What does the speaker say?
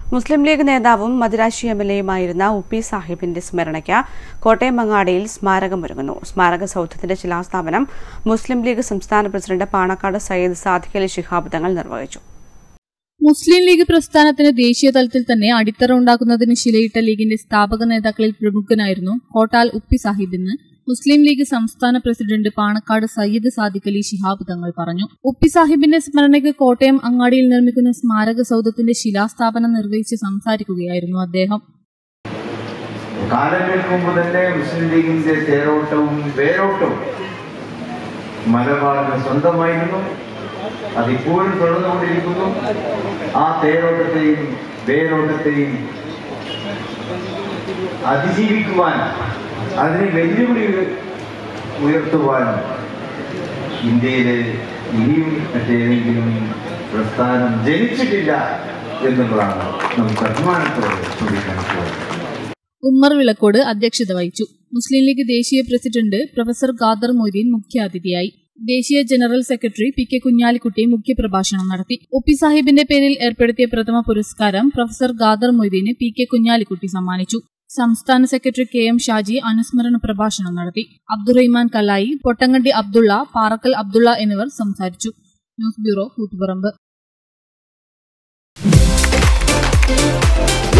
മുസ്ലിം ലീഗ് നേതാവും Madirasi M L എയുമായിരുന്ന ഉപ്പി സാഹിബിന്റെ സ്മരണയ്ക്ക് കോട്ടയം മങ്ങാടിയിൽ സ്മാരകമൊരുങ്ങുന്നു സ്മാരക സൗധത്തിന്റെ ശിലാസ്ഥാപനം മുസ്ലിം ലീഗ് സംസ്ഥാന പ്രസിഡന്റ് പാണക്കാട് സയ്യിദ് സാദിഖ് അലി ശിഹാബ് തങ്ങൾ നിർവഹിച്ചു മുസ്ലിം ലീഗ് പ്രസ്ഥാനത്തിന് ദേശീയ തലത്തിൽ തന്നെ അടിത്തറ ഉണ്ടാക്കുന്നതിന് ശിലയിട്ട ലീഗിന്റെ സ്ഥാപക നേതാക്കളിൽ പ്രമുഖനായിരുന്നു കോട്ടാൽ ഉപ്പി സാഹിബെന്ന് മുസ്ലിം ലീഗ് സംസ്ഥാന പ്രസിഡന്റ് പാണക്കാട് സയ്യിദ് സാദിഖ് അലി ശിഹാബ് തങ്ങൾ പറഞ്ഞു ഉപ്പി സാഹിബിന്റെ സ്മരണയ്ക്ക് കോട്ടയം അങ്ങാടിയിൽ നിർമ്മിക്കുന്ന സ്മാരക സൗധത്തിന്റെ ശിലാസ്ഥാപനം നിർവഹിച്ച് സംസാരിക്കുകയായിരുന്നു അദ്ദേഹം കാലങ്ങൾക്ക് മുമ്പ് തന്നെ മുസ്ലിം ലീഗിന്റെ തേരോട്ടവും വേരോട്ടവും മലബാറിന് സ്വന്തമായിരുന്നു അതിപ്പോഴും തുടർന്നുകൊണ്ടിരിക്കുന്നു ആ തേരോട്ടത്തെയും വേരോട്ടത്തെയും അതിജീവിക്കുവാൻ അതിനെ വെല്ലുവിളി ഉയർത്തുവാൻ ഇന്ത്യയിലെ ഇനിയും മറ്റേതെങ്കിലും പ്രസ്ഥാനം ജനിച്ചിട്ടില്ല എന്നുള്ളതാണ് നമുക്ക് അഭിമാനത്തോടെ ചൂണ്ടിക്കാണിക്കുന്നത് ഉമ്മർ വിളക്കോട് അധ്യക്ഷത വഹിച്ചു മുസ്ലിം ലീഗ് ദേശീയ പ്രസിഡന്റ് പ്രൊഫസർ ഖാദർ മൊയ്തീൻ മുഖ്യാതിഥിയായി ദേശീയ general secretary P K Kunhalikutty മുഖ്യപ്രഭാഷണം നടത്തി ഉപ്പി സാഹിബിന്റെ പേരിൽ ഏർപ്പെടുത്തിയ പ്രഥമ പുരസ്കാരം പ്രൊഫസർ ഖാദർ മൊയ്തീന് പി കെ കുഞ്ഞാലിക്കുട്ടി സമ്മാനിച്ചു സംസ്ഥാന സെക്രട്ടറി കെ എം ഷാജി അനുസ്മരണ പ്രഭാഷണം നടത്തി അബ്ദുറഹിമാൻ കല്ലായി പൊട്ടങ്കണ്ടി അബ്ദുള്ള പാറക്കൽ അബ്ദുള്ള എന്നിവർ സംസാരിച്ചു ന്യൂസ് ബ്യൂറോ കൂത്തുപറമ്പ്